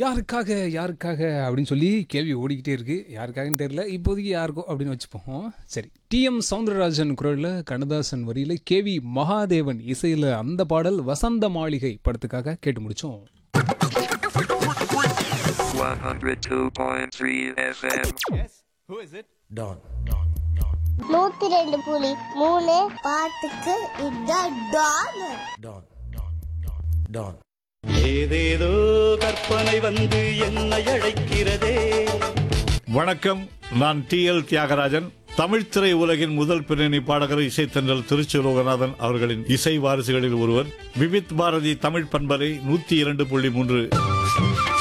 யாருக்காக யாருக்காக அப்படின்னு சொல்லி கேள்வி ஓடிக்கிட்டே இருக்கு யாருக்காகன்னு தெரியல இப்போதைக்கு யாருக்கோ அப்படின்னு வச்சுப்போம் சரி டிஎம் சவுந்தரராஜன் குரலில் கண்ணதாசன் வரியில் கேவி மகாதேவன் இசையில் அந்த பாடல் வசந்த மாளிகை படத்துக்காக கேட்டு முடிச்சோம் 102.3 FM. Don. நூத்தி ரெண்டு புலி மூணு பாட்டுக்கு இதான் டான் Don. Don. ஏதேதோ கற்பனை வந்து என்னை அழைக்கிறதே வணக்கம் நான் டி எல் தியாகராஜன் தமிழ் திரை உலகின் முதல் பின்னணி பாடகர் இசைத்தன்றல் திருச்சி லோகநாதன் அவர்களின் இசை வாரிசுகளில் ஒருவர் விவித் பாரதி தமிழ் பண்பலை நூத்தி இரண்டு புள்ளி மூன்று